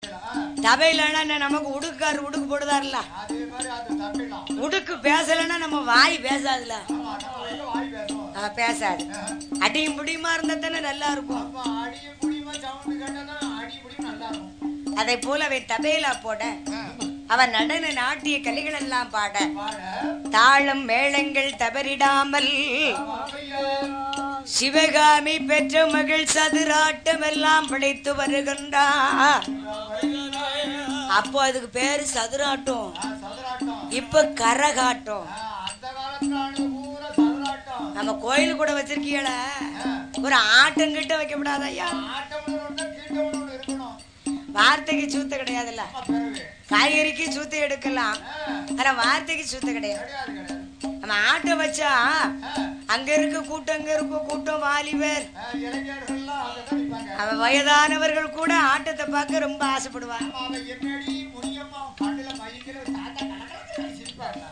தபையிலன்னா நமக்கு உடுக்காரு உடுக்கு போடுதாருல அதே மாதிரி அது தப்பிடலாம் உடுக்கு பேசலைன்னா நம்ம வாய் பேசாதுல ஆமா நம்ம வந்து வாய் பேசுவோம் ஆ, பேசாது அடியும் புடியுமா இருந்தா தானே நல்லா இருக்கும் அப்ப அடியும் புடியுமா சவுண்டு கேட்டாதான் அடி புடியும் நல்லா இருக்கும் அதை போல அவன் தபையிலா போட அவன் நடன நாட்டிய கலிகள் எல்லாம் பாட பாட தாளம் மேளங்கள் தவறிடாமல் அவையா சிவகாமி பெற்ற மகள் சதுராட்டம் எல்லாம் படைத்து வருகின்றார் அப்போ அதுக்கு பேரு சதுராட்டம் சதுராட்டம் இப்ப கரகாட்டம் அந்த காலத்துல ஆனது பூரா சதுராட்டம் நம்ம கோயில் கூட வச்சிருக்கீங்கள ஒரு ஆட்டம் கிட்ட வைக்க கூடாது ஐயா ஆட்டம் ஒன்று கீட்டம் ஒன்று இருக்கணும் வார்த்தைக்கு சூத்து கிடையாதுல்ல ஆமா, பிறகு காய்கறிக்கு சூத்து எடுக்கலாம் ஆனா வார்த்தைக்கு சூத்து கிடையாது கிடையாது கிடையாது நம்ம ஆட்டம் வச்சா அங்க இருக்க கூட்டம் அங்க இருக்க கூட்டம் வாலிபர் ஆ, இளைஞர்கள்லாம் அங்கதான் நிப்பாங்க அவன் வயதானவர்கள் கூட ஆட்டத்தை பார்க்க ரொம்ப ஆசைப்படுவாங்க ஆமா, அவன் என்னடி முனியம்மா கண்ணுல மயங்கிற தாத்தா கலக்கலன்னு சிரிப்பாருல.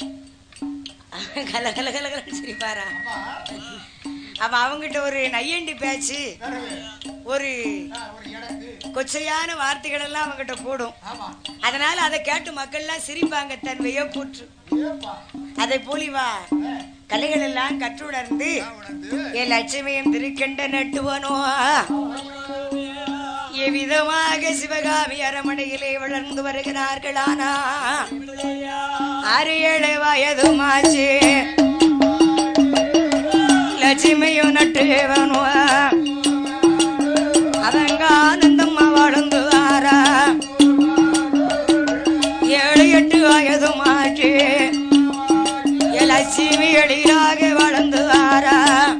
கல கல கலகலன்னு சிரிப்பாரா ஆமா, அப்ப அவங்கிட்ட ஒரு நையண்டி பேச்சு பிறகு, ஒரு ஆ, ஒரு இடத்து கொச்சையான வார்த்தைகள் எல்லாம் அவங்கிட்ட கூடும் ஆமா அதனால அதை கேட்டு மக்கள்லாம் சிரிப்பாங்க தன் வியப்புற்று ஏப்பா அதை போலிவா கலைகள் எல்லாம் கற்றுணர்ந்து உணர்ந்து என் லட்சுமியும் திருக்கண்ட நட்டுவனோ எவ்விதமாக சிவகாமி அரமனையிலே வளர்ந்து வருகிறார்களானா ஆறு ஏழு வயதுமாச்சு லட்சுமியும் நட்டுவனோ அவங்க ஆனந்தம்மா வாழ்ந்து வாரா ஏழு எட்டு வயதுமாச்சு என் லட்சுமி எழிலாக வளர்ந்து வாரா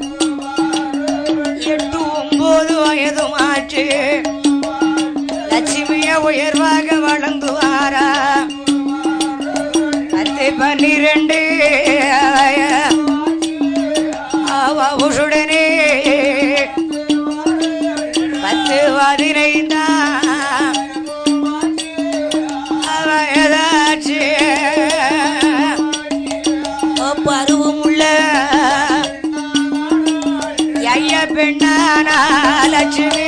எட்டு ஒன்பது வயதுமாச்சு லட்சுமிய உயர்வாக வளர்ந்து வாரா பத்து பன்னிரண்டு அவ உசுடனே பத்து பதினைந்தா அவ ஏதாச்சு பருவம் உள்ள ஐய பெண்ணானா லட்சுமி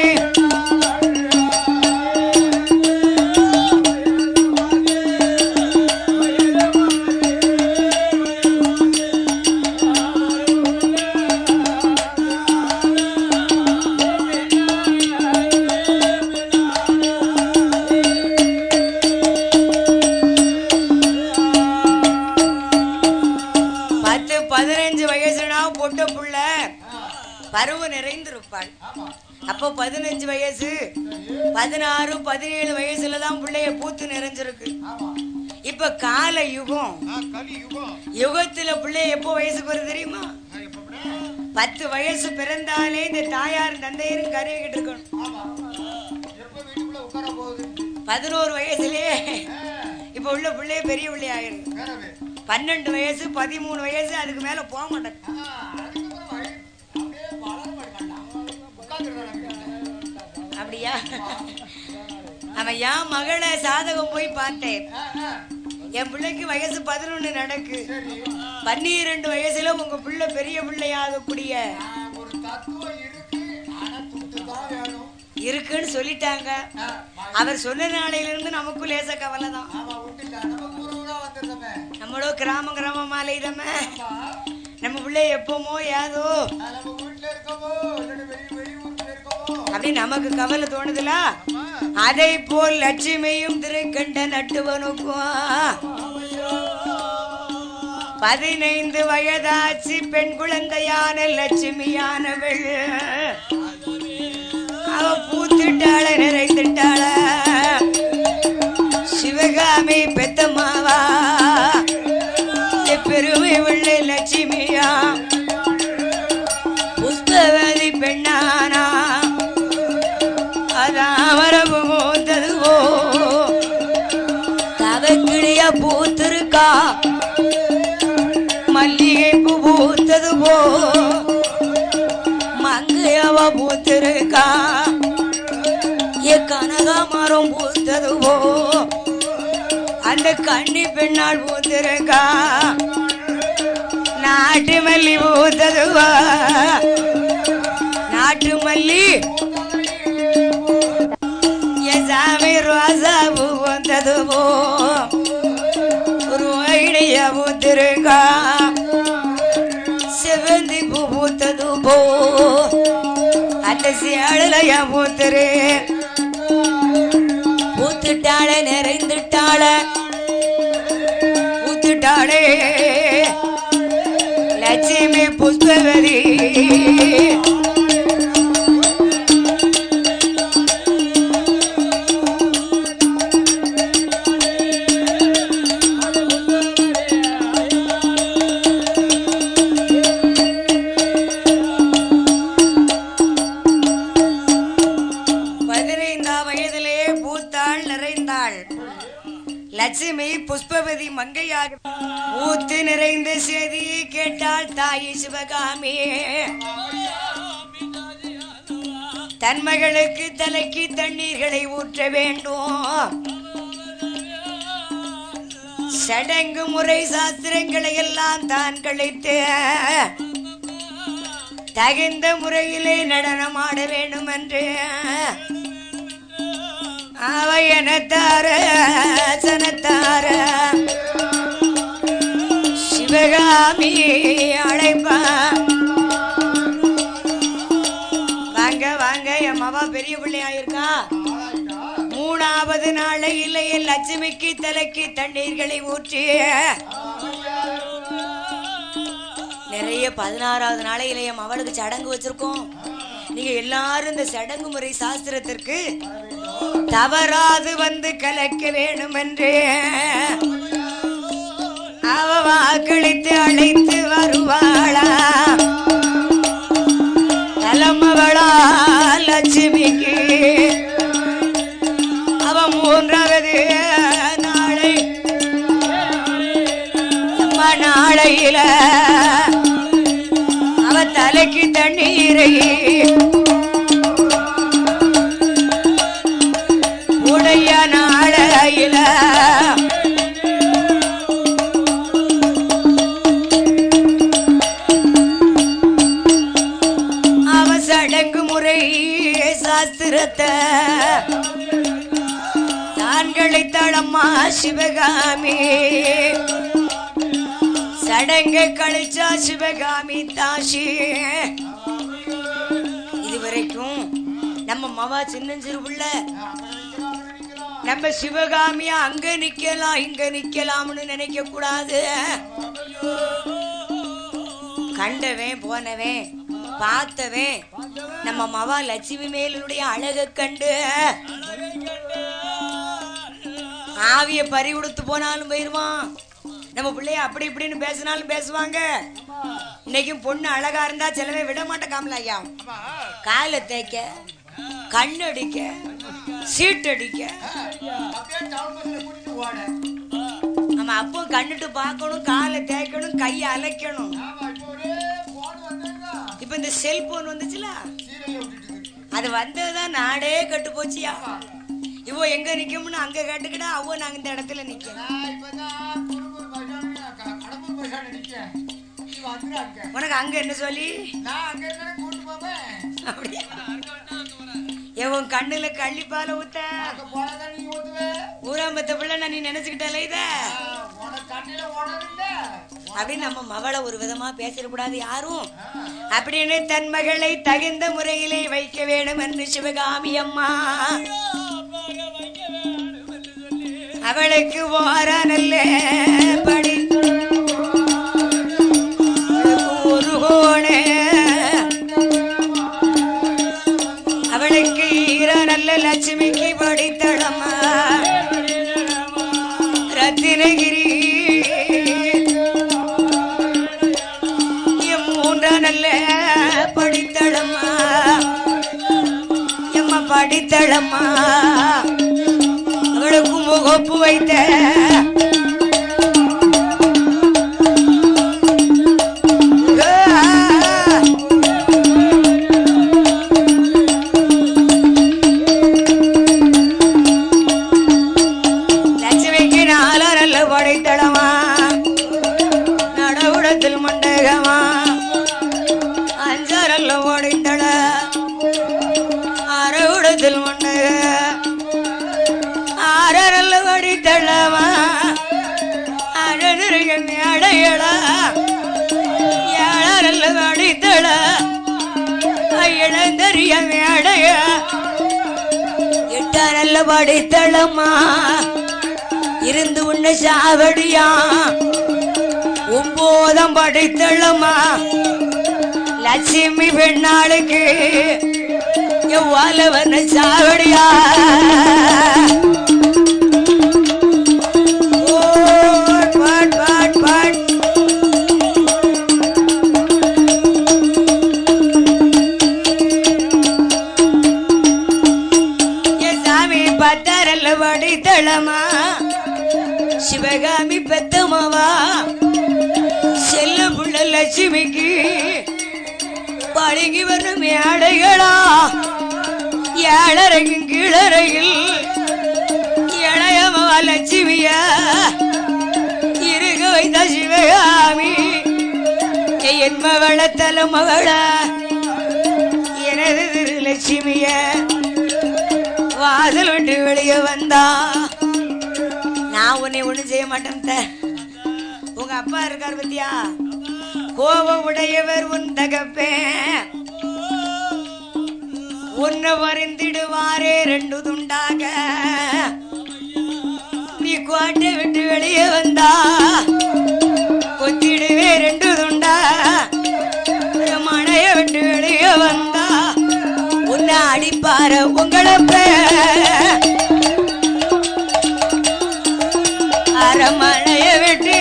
பத்து பதினஞ்சு வயசுனா பொட்ட புள்ள பருவம் நிறைந்திருப்பாள் ஆமா அப்போ பதினஞ்சு வயசு பதினாறு பதினேழு வயசுல தான் பிள்ளைய பூத்து நிறைஞ்சிருக்கு ஆமா இப்ப கால யுகம் ஆ, கலி யுகம் யுகத்துல பிள்ளைய எப்போ வயசுக்கு வருது தெரியுமா ஆ, எப்படின்னா? பத்து வயசு பிறந்தாலே இந்த தாயார் தந்தையரும் கருவிக்கிட்டு இருக்கணும் ஆமா எப்ப வீட்டுக்குள்ள உட்கார போகுது பதினோரு வயசுலயே ஆ, இப்ப உள்ள பிள்ளைய பெரிய பிள்ளை ஆயிருக்கு பிறகு பன்னெண்டு வயசு பதிமூணு வயசு அதுக்கு மேல போக மாட்டேன் ஆ, அதுக்கப்புறம் வழி- அப்படியே வளர மாட்டான் உட்காந்துருக்கான் அப்படியா அவன் என் மகளை சாதகம் போய் பார்த்தேன் என் பிள்ளைக்கு வயசு பதினொன்னு நடக்கு சரி பன்னிரண்டு வயசுல உங்க பிள்ளை பெரிய பிள்ளையாகக்கூடிய ஆ, ஒரு தத்துவம் இருக்கு ஆனா துட்டு தான் வேணும் இருக்குன்னு சொல்லிட்டாங்க ஆ, அவர் சொன்ன நாளையில இருந்து நமக்கும் லேச கவலை தான் ஆமா விட்டுல நம்ம ஊரூரா வந்துருந்தோமே நம்மளோ கிராம கிராமமா அலையுதமே ஆமா நம்ம பிள்ளை எப்போமோ ஏதோ ஆ, நம்ம வீட்டுல இருக்கோமோ இல்லாட்டி வெளி வெளியூர்ல இருக்கோமோ அப்படி நமக்கு கவலை தோணுதுல ஆமா அதை போல் லட்சுமியும் திருக்கண்ட நட்டுவனுக்கும் பதினைந்து வயதாச்சு பெண் குழந்தையான லட்சுமியானவள் அவ பூத்துட்டாள நிறைந்துட்டாள சிவகாமி பெத்தம்மாவா பெருமை உள்ள லட்சுமியா புஷ்பவதி பெண்ணானா அதான் மரபு மூத்ததுவோ தவக்கிளிய பூத்திருக்கா மல்லிகை பூ பூத்ததுவோ மங்கையவ பூத்திருக்கா ஏ கனகாமரம் பூத்ததுவோ அந்த கன்னி பெண்ணால் பூத்திருக்கா நாட்டு மல்லி பூத்ததுவா நாட்டு மல்லி என் சாமி ரோசா பூ வந்தது போ ஒரு ஐடிய பூத்திருக்கா செவந்தி பூ பூத்தது போ அந்த சேழலைய பூத்துரு பூத்துட்டாள நிறைந்துட்டாள பூத்துட்டாளே லட்சுமி புஷ்பவதி பதினைந்தாம் வயதிலே பூத்தாள் நிறைந்தாள் லட்சுமி புஷ்பவதி மங்கையாக ஊத்து நிறைந்த செய்தி கேட்டாள் தாயி சிவகாமி தன் மகளுக்கு தலைக்கு தண்ணீர்களை ஊற்ற வேண்டும் சடங்கு முறை சாஸ்திரங்களை எல்லாம் தான் கழித்து தகுந்த முறையிலே நடனமாட வேண்டும் என்று அவையனத்தார சனத்தார சிவகாமி அழைப்பா வாங்க வாங்க என் மவா பெரிய பிள்ளையாயிருக்கா மூணாவது நாளையிலேயே லட்சுமிக்கு தலைக்கு தண்ணீர்களை ஊற்றி நிறைய பதினாறாவது நாளையிலேயே அவளுக்கு சடங்கு வச்சிருக்கோம் நீங்க எல்லாரும் இந்த சடங்கு முறை சாஸ்திரத்திற்கு தவறாது வந்து கலக்க வேண்டும் என்று அவ வாக்களித்து அழைத்து வருவாளா தலைமவளா லட்சுமிக்கு அவ மூன்றாவது நாளை அம்மா நாளையில அவ தலைக்கு தண்ணீரை உடைய நாளையில அவ சடங்கு முறை சாஸ்திரத்தை தான்களை தளம்மா சிவகாமி சடங்கை கழிச்சா சிவகாமி தாஷி இதுவரைக்கும் நம்ம மவா சின்னஞ்சிறு புள்ள நம்ம சிவகாமியா அங்க நிக்கலாம் இங்க நிக்கலாம்னு நினைக்க கூடாது கண்டவன் போனவன் பார்த்தவன் நம்ம மவா லட்சுமி மேலுடைய அழக கண்டு ஆவிய பறி கொடுத்து போனாலும் போயிருவான் நம்ம பிள்ளைய அப்படி இப்படின்னு பேசினாலும் பேசுவாங்க இன்னைக்கும் பொண்ணு அழகா இருந்தா சிலவே விட மாட்டேக்காமல ஐயா ஆமா காலை தேய்க்க கண்ணடிக்க சீட்டடிக்க அப்படியே டவுன் பஸ்ல கூட்டிட்டு ஓட நம்ம அப்போ கண்ணுட்டு பார்க்கணும் காலை தேய்க்கணும் கையை அலைக்கணும் ஆமா இப்போ ஒரே போன் வந்தேன்னா இப்ப இந்த செல்போன் வந்துச்சுல சீரியலை விட்டுட்டு அது வந்ததுதான் நாடே கட்டு போச்சியா இவோ எங்க நிக்கும்னு அங்க கேட்டுக்கிட்டா அவ நாங்க இந்த இடத்துல நிக்க நான் இப்பதான் திருப்பூர் பஸ் ஸ்டாண்ட் க- கடம்பூர் பஸ் ஸ்டாண்ட் நிக்கேன் நீ வந்துடாங்க உனக்கு அங்க என்ன சொல்லி நான் அங்க இருக்கேன் கூட்டு போவேன் அப்படியா எவன் கண்ணுல கள்ளிப்பால ஊத்த அங்க போனதான் நீ ஊத்துவே ஊராம்பத்த பிள்ளை நான் நீ நினைச்சுக்கிட்டால இத உனக்கு கண்ணில ஓடவில்லை அப்படின்னு நம்ம மகளை ஒரு விதமா பேசிடக்கூடாது யாரும் அப்படின்னு தன் மகளை தகுந்த முறையிலே வைக்க வேண்டும் என்று சிவகாமி அம்மா அவளுக்கு ஓர நல்ல படி ஒரு கோணே அவளுக்கு ஈர நல்ல லட்சுமிக்கு படித்தடமா ரத்தினகிரி எம் மூன்ற நல்ல படித்தளம்மா எம்மா படித்தளம்மா அவளுக்கு முகப்பு வைத்த லட்சுமிக்கு நால நல்ல படைத்தளமா நடவுடத்தில் மண்டகமா அஞ்சரல்ல படைத்தள அறவுடத்தில் மண்டக ஆறல்ல வடித்தளமா அழகிருகம் அடையடா ஏழரல்ல வடித்தள இழந்தறிய அடைய எட்டாரல்ல வடித்தளமா இருந்து உன்ன சாவடியா ஒன்போதம் படைத்தளமா லட்சுமி பெண்ணாளுக்கு எவ்வாலவன சாவடியா ஓட், பாட், பாட், பாட். என் சாமி பத்தாரல்ல வடித்தளமா சிவகாமி பெத்தமாவா செல்ல புள்ள லட்சுமிக்கு பழகி வரும் ஏழைகளா ஏழரையும் கீழறையில் இளையமாவா லட்சுமிய இருக வைத்த சிவகாமி என் மகள தலைமகள எனது திரு லட்சுமிய வாசல் விட்டு வெளியே வந்தா நான் உன்னை ஒண்ணும் செய்ய மாட்டேன் அத்தை. உங்க அப்பா இருக்கார் பத்தியா கோபம் உடையவர் உன் தகப்பேன் உன்னை வரைந்திடுவாரே ரெண்டு துண்டாக நீ கோட்டை விட்டு வெளியே வந்தா கொத்திடுவே ரெண்டு துண்டா மழைய விட்டு வெளியே வந்தா உன்னை அடிப்பார உங்களப்ப அரமழைய விட்டு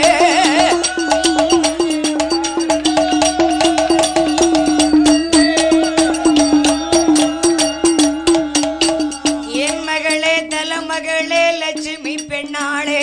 என் மகளே தலைமகளே லட்சுமி பெண்ணாளே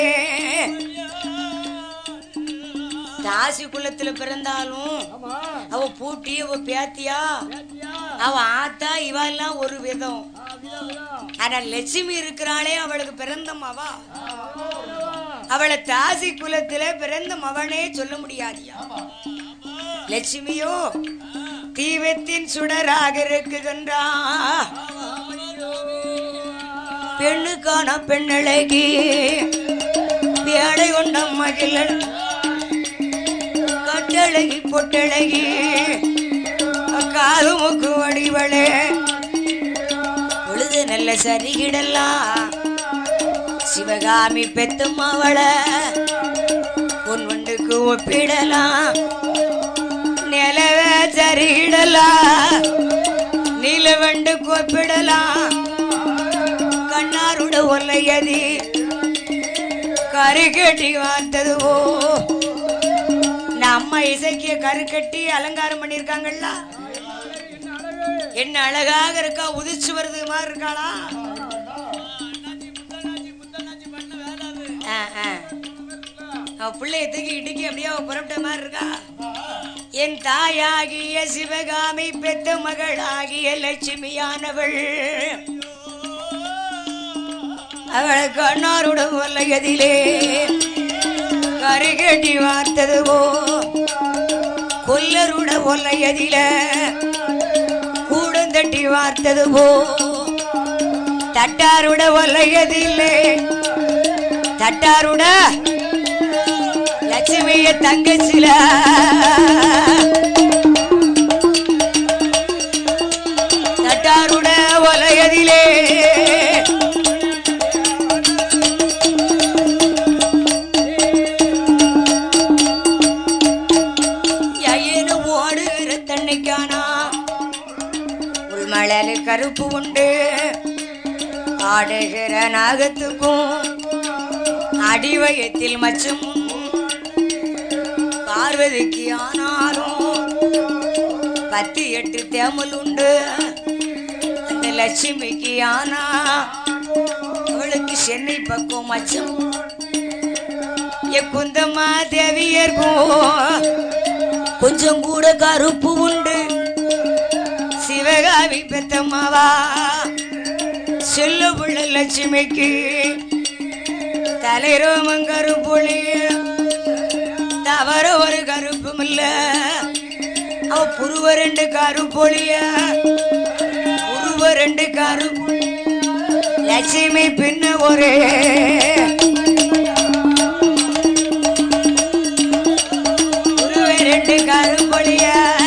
தாசி குலத்துல பிறந்தாலும் ஆமா அவ பூட்டி அவ பேத்தியா ஏத்தியா அவ ஆத்தா இவெல்லாம் ஒரு விதம் ஆ, விதம், விதம். ஆனா லட்சுமி இருக்கிறாளே அவளுக்கு பிறந்த மவா ஆ, விதம். அவளை தாசி குலத்தில பிறந்த மவனே சொல்ல முடியாதியா லட்சுமியோ தீவத்தின் சுடராக இருக்குகின்றா பெண்ணுக்கான பெண்ணழகி பேடை கொண்ட மகிழன் கட்டழகி பொட்டழகி காது மூக்கு வடிவளே பொழுது நல்ல சரிகிடலாம் சிவகாமி பெத்தும் அவள உன் வண்டுக்கு ஒப்பிடலாம் நிலவ சரிகிடலாம் நிலவண்டுக்கு ஒப்பிடலாம் கண்ணாருட ஒல்லையதி கருக்கட்டி வார்த்ததுவோ நம்ம இசைக்கிய கருக்கட்டி அலங்காரம் பண்ணிருக்காங்கல்ல என்ன அழகாக இருக்கா உதிச்சு வருது மாதிரி இருக்காளா ஆ, ஆ. அவ பிள்ளைய தூக்கி இடுக்கி அப்படியே அவ புறப்பட்ட மாதிரி இருக்கா என் தாயாகிய சிவகாமி பெத்த மகளாகிய லட்சுமியானவள் அவளை கண்ணாருட வல்லையதிலே கருகட்டி வார்த்ததுவோ கொல்லருட ஒல்லையதில கூடந்தட்டி வார்த்ததுவோ தட்டாருட ஒல்லையதிலே தட்டாருட லட்சுமிய தங்கச்சில தட்டாருட ஒலையதிலே ஐயனு ஓடுகிற தண்ணிக்கானா உள்மழலு கருப்பு உண்டு ஆடுகிற நாகத்துக்கும் அடிவயத்தில் மச்சும் பார்வதிக்கு ஆனாலும் பத்து எட்டு தேமல் உண்டு அந்த லட்சுமிக்கு ஆனா அவளுக்கு சென்னை பக்கம் மச்சம் எ குந்தம்மா தேவியர்க்கும் கொஞ்சம் கூட கருப்பு உண்டு சிவகாமி பெத்தம்மாவா செல்ல புள்ள லட்சுமிக்கு தலைரோமம் கருப்புளி தவற ஒரு கருப்பும் இல்ல அவ புருவ ரெண்டு கருப்பொழிய புருவ ரெண்டு கருப்பு லட்சுமி பின்ன ஒரு குருவே ரெண்டு கரும்பொழிய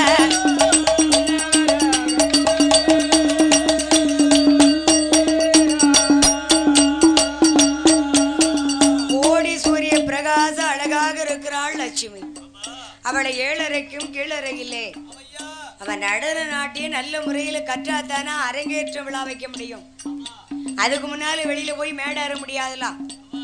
கோடி சூரிய பிரகாச அழகாக இருக்கிறாள் லட்சுமி அவளை ஏழரைக்கும் கீழறையிலே அவன் நடன நாட்டியம் நல்ல முறையில கற்றாத்தானா அரங்கேற்ற விழா வைக்க முடியும் அதுக்கு முன்னால வெளியில போய் மேடேற முடியாதுலாம்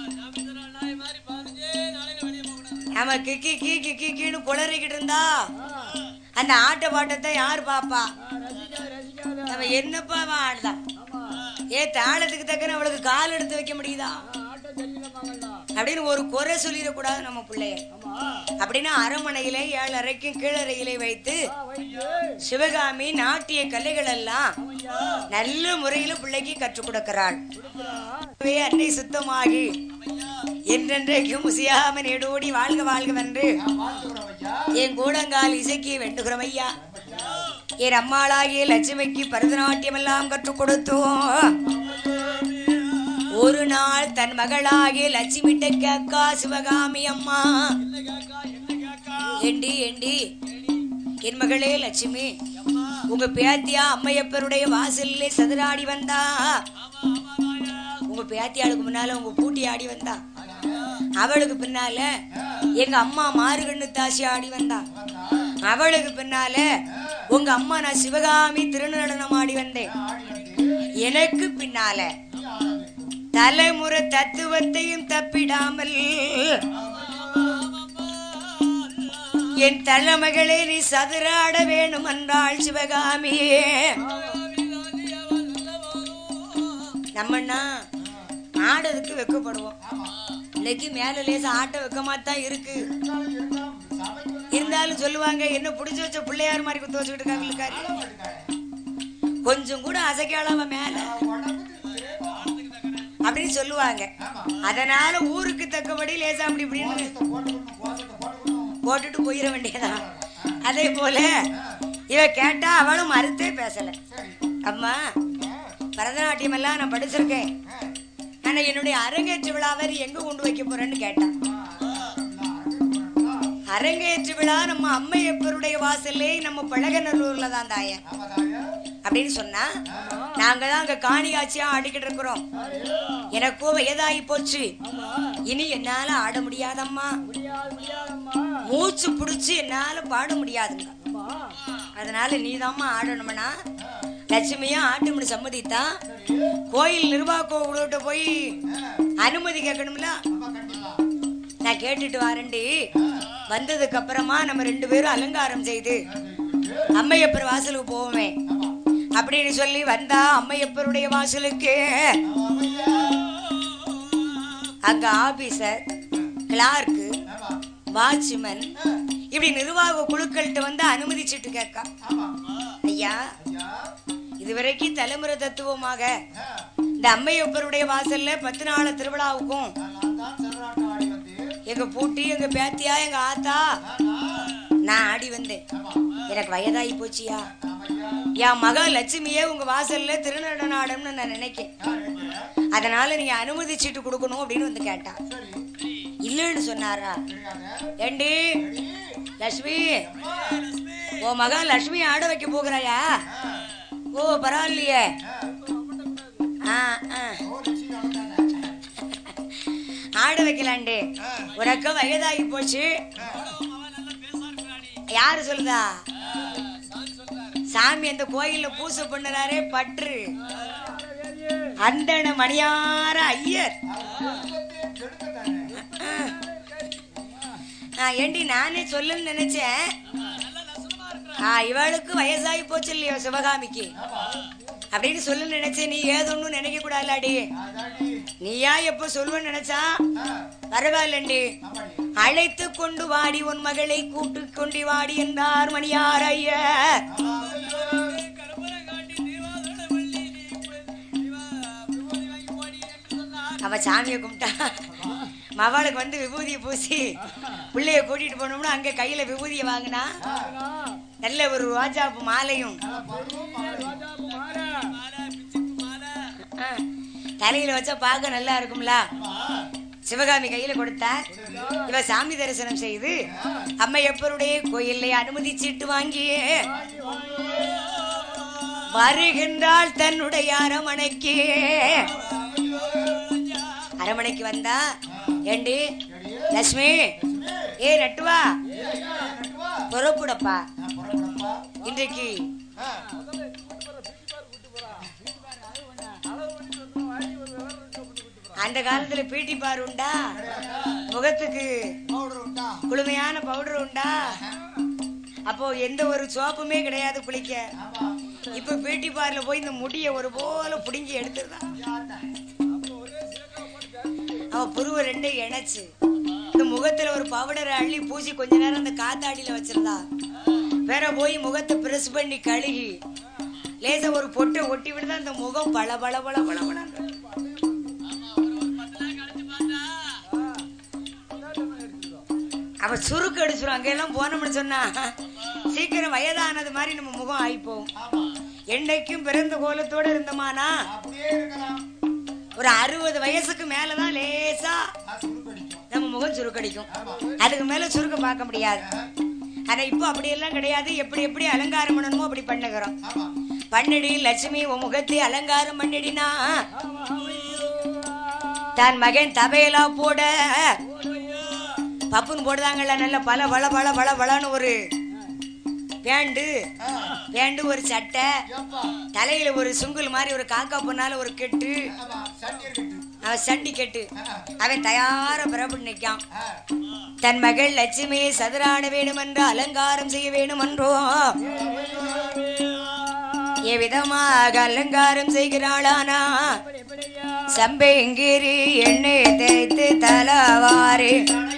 நம்ம கிக்கி கீ கிக்கி கீன்னு குளறிக்கிட்டு இருந்தா அந்த ஆட்ட பாட்டத்தை யார் பாப்பா நம்ம என்னப்பா அவன் ஆடுதான் ஏ தாளத்துக்கு தக்கன அவளுக்கு கால் எடுத்து வைக்க முடியுதா அப்படின்னு ஒரு குறை சொல்லிடக்கூடாது நம்ம பிள்ளைய அப்படின்னா அரண்மனையிலே ஏழரைக்கும் கீழறையிலே வைத்து சிவகாமி நாட்டிய கலைகள் எல்லாம் நல்ல முறையில பிள்ளைக்கு கற்றுக் கொடுக்கிறாள் எனவே அன்னை சுத்தமாகி என்றென்றைக்கும் முசியாம நெடோடி வாழ்க வாழ்கவென்று என் கூடங்கால் இசைக்கு வேண்டுகிறோம் ஐயா என் அம்மாளாகிய லட்சுமிக்கு பரதநாட்டியம் எல்லாம் கற்றுக் கொடுத்தோம் ஒரு நாள் தன் மகளாகிய லட்சுமிட்ட கேக்கா சிவகாமி அம்மா ஏண்டி ஏண்டி என் மகளே லட்சுமி உங்க பேத்தியா அம்மையப்பருடைய வாசல்லே சதுராடி வந்தா உங்க பேத்தியாளுக்கு முன்னால உங்க பூட்டி ஆடி வந்தா அவளுக்கு பின்னால எங்க அம்மா மாறுகண்ணு தாசி ஆடி வந்தா அவளுக்கு பின்னால உங்க அம்மா நான் சிவகாமி திருநடனம் ஆடி வந்தேன் எனக்கு பின்னால தலைமுறை தத்துவத்தையும் தப்பிடாமல் என் தலைமகளே நீ சதுராட வேணும் என்றாள் சிவகாமி நம்மன்னா ஆடுறதுக்கு வெக்கப்படுவோம் இன்னைக்கு மேல லேசா ஆட்ட வெக்கமா தான் இருக்கு இருந்தாலும் சொல்லுவாங்க என்ன புடிச்சு வச்ச பிள்ளையார் மாதிரி குத்து வச்சுக்கிட்டு இருக்காங்க கொஞ்சம் கூட அசைக்காளாம மேல அப்படின்னு சொல்லுவாங்க அதனால ஊருக்கு தக்கபடி லேசா அப்படி இப்படின்னு போட்டுட்டு போயிட வேண்டியதான் அதே போல இவ கேட்டா அவளும் மறுத்தே பேசல அம்மா பரதநாட்டியம் எல்லாம் நான் படிச்சிருக்கேன் ஆனா என்னுடைய அரங்கேற்று விழாவை நீ எங்க கொண்டு வைக்க போறேன்னு கேட்டான் அரங்கேற்று விழா நம்ம அம்மையப்பருடைய வாசல்லே நம்ம பழகநல்லூர்ல தான் தாயன் அப்படின்னு சொன்னா நாங்க தான் அங்க காணியாச்சியா ஆடிக்கிட்டு இருக்கிறோம் எனக்கோ வயதாகி போச்சு இனி என்னால ஆட முடியாதம்மா மூச்சு புடிச்சு என்னால பாட முடியாதுங்க அதனால நீதாம்மா ஆடணும்னா லட்சுமியும் ஆட்டும்னு சம்மதித்தா கோயில் நிர்வாக போய் அனுமதி கேட்கணும்ல நான் கேட்டுட்டு வரேன்டி வந்ததுக்கு அப்புறமா நம்ம ரெண்டு பேரும் அலங்காரம் செய்து அம்மையப்பர் வாசலுக்கு போவோமே அப்படின்னு சொல்லி வந்தா அம்மையப்பருடைய வாசலுக்கு அங்க ஆபீசர் கிளார்க்கு வாட்ச்மேன் இப்படி நிர்வாக குழுக்கள்கிட்ட வந்து அனுமதிச்சிட்டு கேட்கா ஐயா இதுவரைக்கும் தலைமுறை தத்துவமாக இந்த அம்மையப்பருடைய வாசல்ல பத்து நாள் திருவிழாவுக்கும் எங்க பூட்டி எங்க பேத்தியா எங்க ஆத்தா நான் ஆடி வந்தேன் எனக்கு வயதாகி போச்சியா என் மக லட்சுமியே உங்க வாசல்ல திருநடனாடம்னு நான் நினைக்கேன் அதனால நீங்க அனுமதி சீட்டு கொடுக்கணும் அப்படின்னு வந்து கேட்டா இல்லைன்னு சொன்னாரா ஏண்டி லட்சுமி ஓ மகன் லட்சுமி ஆட வைக்க போகிறாயா ஓ பரவாயில்லையே ஆ ஆ ஆட வைக்கலாண்டே உனக்கு வயதாகி போச்சு யாரு சொல்லுதா சாமி அந்த கோயில்ல பூசை பண்ணுறாரே பற்று அந்தன மணியார ஐயர் ஆ, ஏண்டி நானே சொல்லுன்னு நினைச்சேன் ஆ, இவளுக்கு வயசாகி போச்சு இல்லையோ சிவகாமிக்கு அப்படின்னு சொல்ல நினைச்சேன் நீ ஏதொன்னும் நினைக்க கூடாதுலாடி நீயா எப்ப சொல்லுவேன்னு நினைச்சா பரவாயில்லண்டி அழைத்து கொண்டு வாடி உன் மகளை கூட்டு கொண்டு வாடி என்றார் மணியார் ஐயர் அவ சாமியை கும்பிட்டா மவாளுக்கு வந்து விபூதியை பூசி பிள்ளைய கூட்டிட்டு போனோம்னா அங்க கையில விபூதியை வாங்கினா நல்ல ஒரு ரோஜாப்பு மாலையும் ஆ, தலையில வச்சா பார்க்க நல்லா இருக்கும்ல சிவகாமி கையில கொடுத்தார் இவ சாமி தரிசனம் செய்து அம்மையப்பருடைய கோயிலை அனுமதி சீட்டு வாங்கி வருகின்றாள் தன்னுடைய அரமனைக்கு அரமனைக்கு வந்தா ஏண்டி லட்சுமி ஏ நட்டுவா புறப்புடப்பா இன்றைக்கு அந்த காலத்துல பீட்டி பார் உண்டா முகத்துக்கு பவுடர் உண்டா குளுமையான பவுடர் உண்டா அப்போ எந்த ஒரு சோப்புமே கிடையாது குளிக்க ஆமா இப்ப பியூட்டி பார்ல போய் இந்த முடிய ஒரு போல புடுங்கி எடுத்துருதான் அவ புருவ ரெண்டையும் இணைச்சு இந்த முகத்துல ஒரு பவுடரை அள்ளி பூசி கொஞ்ச நேரம் அந்த காத்தாடியில வச்சிருந்தா வேற போய் முகத்தை பிரஸ் பண்ணி கழுகி லேசா ஒரு பொட்டை ஒட்டி விடுதா அந்த முகம் பள பள பள பள பளன்னு. அவ சுருக்கு அடிச்சிரும் அங்கெல்லாம் போனோம்னு சொன்னா சீக்கிரம் வயதானது மாதிரி நம்ம முகம் ஆயிப்போம் ஆமா என்னைக்கும் பிறந்த கோலத்தோட இருந்தோமானா அப்படியே இருக்கலாம் ஒரு அறுபது வயசுக்கு மேலதான் லேசா நான் சுருக்கடிக்கும் நம்ம முகம் சுருக்கடிக்கும் ஆமா அதுக்கு மேல சுருக்க பார்க்க முடியாது ஆனா இப்போ அப்படியெல்லாம் கிடையாது எப்படி எப்படி அலங்காரம் பண்ணணுமோ அப்படி பண்ணுகிறோம் ஆமா பண்ணடி லட்சுமி உன் முகத்தை அலங்காரம் பண்ணிடினா தன் மகன் தபையலா போட பப்புன்னு போடுதாங்கல்ல நல்ல பல பல பல பல பலன்னு ஒரு பேண்டு ஆ, பேண்டு ஒரு சட்டை ஏப்பா தலையில ஒரு சுங்குல் மாதிரி ஒரு காக்கா பொண்ணால ஒரு கெட்டு ஆமா சட்டி இருக்கட்டு அவன் சண்டி கெட்டு ஆ, அவன் தயார புறப்பட்டு நிற்கான் ஆ, தன் மகள் லட்சுமியை சதுராட வேணுமென்று அலங்காரம் செய்ய வேணுமென்றோ எவ்விதமாக அலங்காரம் செய்கிறாளானா சம்பெங்கிரி எண்ணெய் தேய்த்து தலவாரி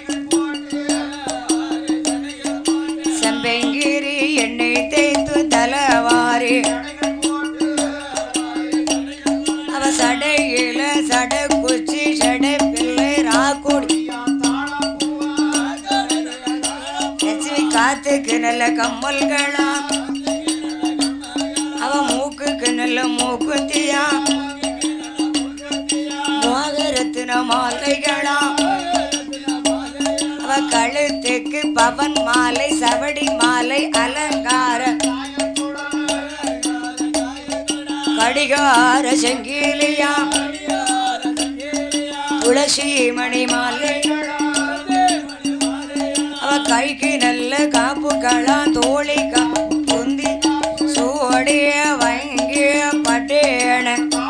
சம்பெங்கிரி எண்ணெய் தேய்த்து தலவாரி அவ சடையில சட குச்சி சடை பிள்ளை ராக்குடி லட்சுமி காத்துக்கு நல்ல கம்மல்களா அவ மூக்குக்கு நல்ல மூக்குத்தியா மோகரத்தின மாலைகளா அவ கழுத்துக்கு பவன் மாலை சவடி மாலை அலங்கார கடிகார சங்கிலியா துளசி மணி மாலை அவ கைக்கு நல்ல காப்புகளா தோழி குந்தி சூடிய வங்கிய பட்டேன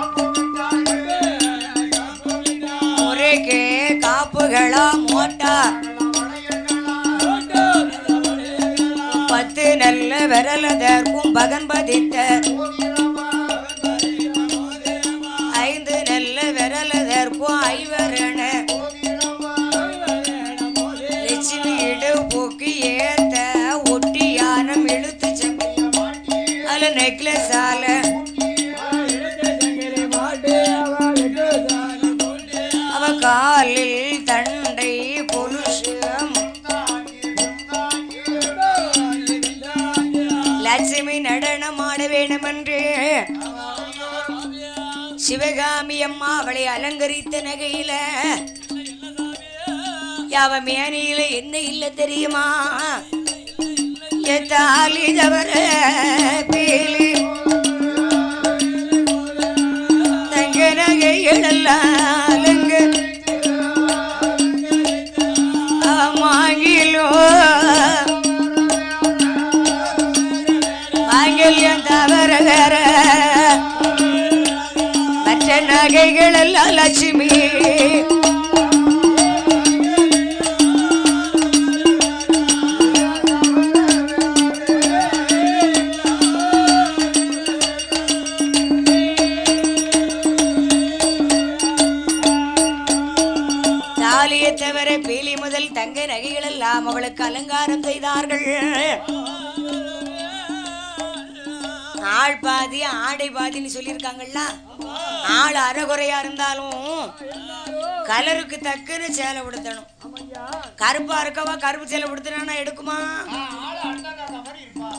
முறைக்கே காப்புகளா மோட்டா பத்து நல்ல விரலதற்கும் பகன் பதித்த ஐந்து நல்ல விரலதற்கும் ஐவரண லட்சுமி இடு போக்கு ஏத்த ஒட்டியானம் இழுத்து செம்பு அதுல நெக்லஸ் ஆல அவ காலில் தண்டை புருஷம் லட்சுமி நடனம் ஆட வேண்டுமென்று சிவகாமி அம்மா அவளை அலங்கரித்த நகையில யாவ மேனியில என்ன இல்ல தெரியுமா எத்தாலி தவற பீலி தங்க நகைகளெல்லாம் மாங்கிலோ மாங்கல்யம் தவற வேற மற்ற நகைகள் எல்லாம் லட்சுமி தாலியை தவிர பீலி முதல் தங்க நகைகள் எல்லாம் அவளுக்கு அலங்காரம் செய்தார்கள் ஆள் பாதி ஆடை பாதின்னு சொல்லியிருக்காங்கல்ல ஆள் அறகுறையா இருந்தாலும் கலருக்கு தக்கன்னு சேலை உடுத்தணும் கருப்பா இருக்கவா கருப்பு சேலை உடுத்தினா எடுக்குமா ஆ, ஆளு அண்டங்காத மாதிரி இருப்பா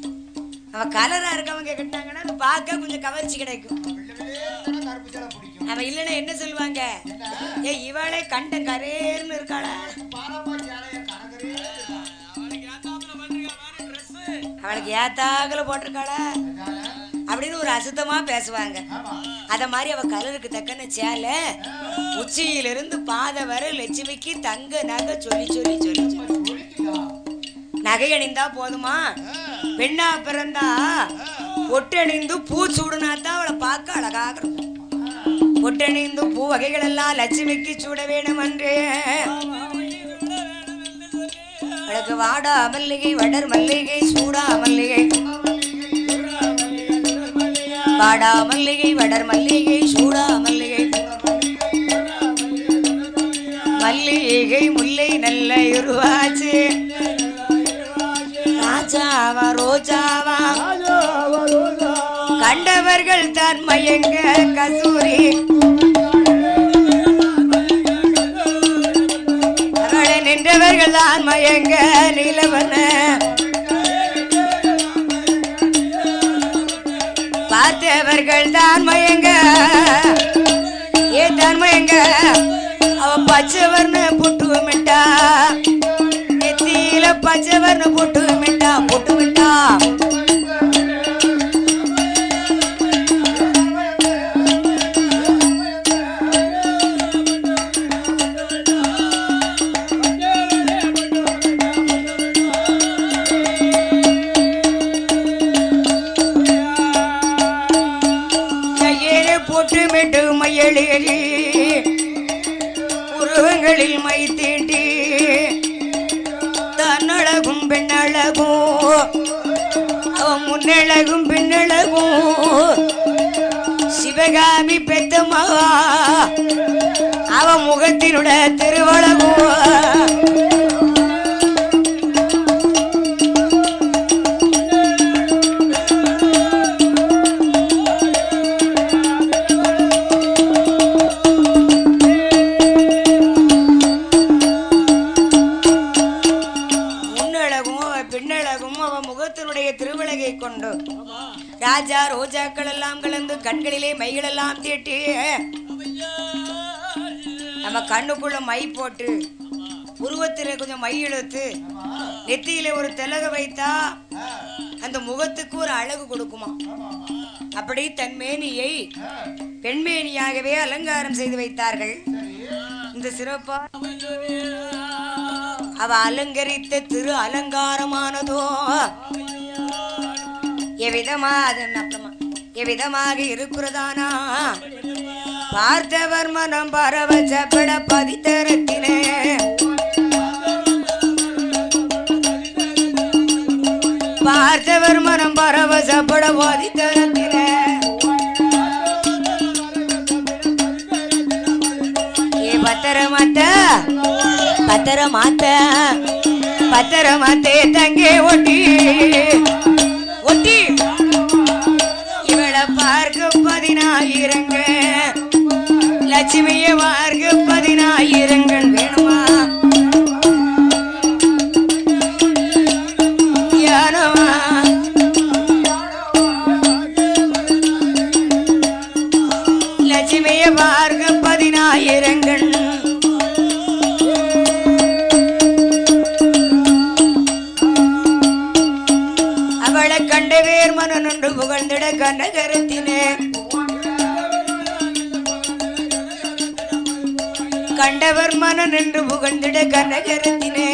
அவ கலரா இருக்கவங்க கட்டினாங்கன்னா அது பார்க்க கொஞ்சம் கவர்ச்சி கிடைக்கும் வெள்ளை வெள்ளேன்னு கருப்பு சேலை பிடிக்கும் அவன் இல்லைன்னா என்ன சொல்லுவாங்க ஏ இவளே கண்டம் கரேர்னு இருக்காளா பாரம்பரிய ஆலய கனகரே இருக்கா. அவளுக்கு ஏத்தாக்கல போட்டிருக்காளா அதனால, அப்படின்னு ஒரு அசுத்தமா பேசுவாங்க ஆமா அத மாதிரி அவ கலருக்கு தக்கன சேலை உச்சியிலிருந்து பாதை வரை லட்சுமிக்கு தங்க நகை சொல்லி சொல்லி சொல்லி சொல்லி. ஒழிக்குதா? நகை அணிந்தா போதுமா பெண்ணா பிறந்தா பொட்டணிந்து பூ சூடுனா தான் அவளை பார்க்க அழகாக இருக்கும் பொட்டணிந்து பூ வகைகள் எல்லாம் லட்சுமிக்கு சூட வேணும் என்று அவளுக்கு வாடா மல்லிகை வடர் மல்லிகை சூடா மல்லிகை வாடா மல்லிகை வடர் மல்லிகை சூடா மல்லிகை மல்லிகை முல்லை நல்ல இருவாச்சு ராஜாவா ரோஜாவா கண்டவர்கள் தான் மயங்க கசூரி அவளை நின்றவர்கள் தான் மயங்க நிலவன பார்த்தவர்கள் தான் மயங்க ஏ தான் மயங்க அவ பச்சைவர்னு புட்டு மிட்டா நெத்தியில பச்சைவர்னு புட்டு மிட்டா புட்டு மிட்டா கையேறு போட்டு மெட்டு மையலேறி உருவங்களில் மை தீட்டி தன்னழகும் பெண்ணழகும் அவன் முன்னழகும் பின்னழகும் சிவகாமி பெத்தம்மா அவன் முகத்தினுட திருவழகும் முன்னழகும் அவ பின்னழகும் அவ முகத்தினுடைய திருவிளகை கொண்டு ராஜா ரோஜாக்கள் எல்லாம் கலந்து கண்களிலே மைகள் எல்லாம் தீட்டி நம்ம கண்ணுக்குள்ள மை போட்டு உருவத்தில கொஞ்சம் மை இழுத்து நெத்தியில ஒரு திலக வைத்தா அந்த முகத்துக்கு ஒரு அழகு கொடுக்குமா அப்படி தன் மேனியை பெண்மேனியாகவே அலங்காரம் செய்து வைத்தார்கள் இந்த சிறப்பா அவ அலங்கரித்த திரு அலங்காரமானதோ எவ்விதமா அது அப்புறமா எவ்விதமாக இருக்கிறதானா பார்த்தவர் மனம் பரவசப்பட பதித்தரத்தினே பார்த்தவர் மனம் பரவசப்பட பதித்தரத்தினே ஏ பத்திரமாத்த பத்திரமாத்த பத்திரமாத்தே தங்கே ஒட்டி ஒட்டி இவளை பார்க்க பதினாயிரங்க லட்சுமிய பார்க்க பதினாயிரங்கள் வேணுமா யானமா லட்சுமிய பார்க்க பதினாயிரங்கள் அவளை கண்ட வேர் மனநொன்று புகழ்ந்திட கண்ட கருத்தினே கண்டவர் மன நின்று புகழ்ந்திட கண்ட கருத்தினே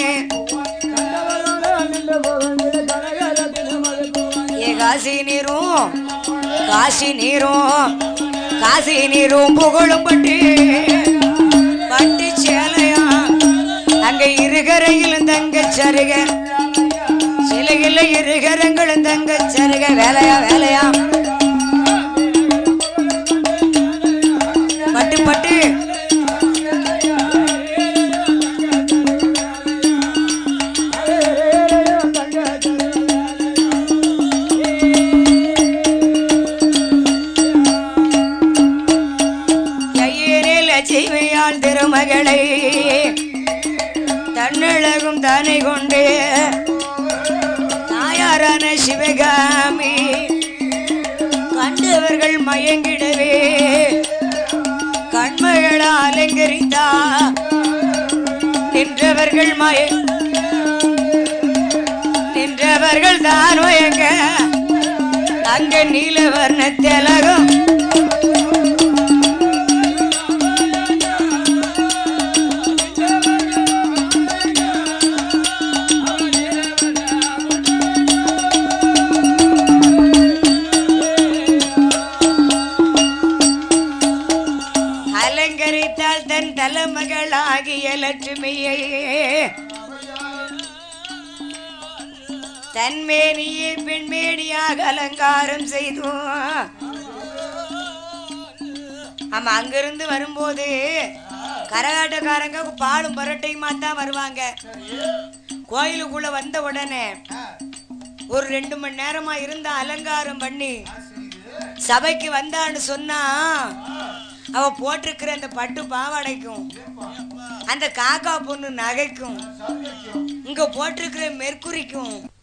ஏ காசி நீரும் காசி நீரும் காசி நீரும் புகழும் பட்டு பட்டு சேலையா அங்க இருகரையிலும் தங்க சருக சிலையில இருகரங்களும் தங்க சருக வேலையா வேலையா பட்டு பட்டு கையினில் லட்சுமியாள் திருமகளை தன்னழகும் தானை கொண்டு தாயாரான சிவகாமி கண்டவர்கள் மயங்கிடவே மகள அலங்கரித்தா நின்றவர்கள் மய நின்றவர்கள் தான் மயங்க அங்க நீலவர்ண திலகம் அலங்கரித்தால் தன் தலைமகளாகிய லட்சுமியை தன்மேனியை பெண்மேனியாக அலங்காரம் செய்தோம் ஆமா அங்கிருந்து வரும்போது கரகாட்டக்காரங்க பாலும் பரோட்டையுமா தான் வருவாங்க கோயிலுக்குள்ள வந்த உடனே ஒரு ரெண்டு மணி நேரமா இருந்த அலங்காரம் பண்ணி சபைக்கு வந்தான்னு சொன்னா அவ போட்டிருக்கிற அந்த பட்டு பாவாடைக்கும் அந்த காக்கா பொண்ணு நகைக்கும் இங்க போட்டிருக்கிற மெர்க்குரிக்கும்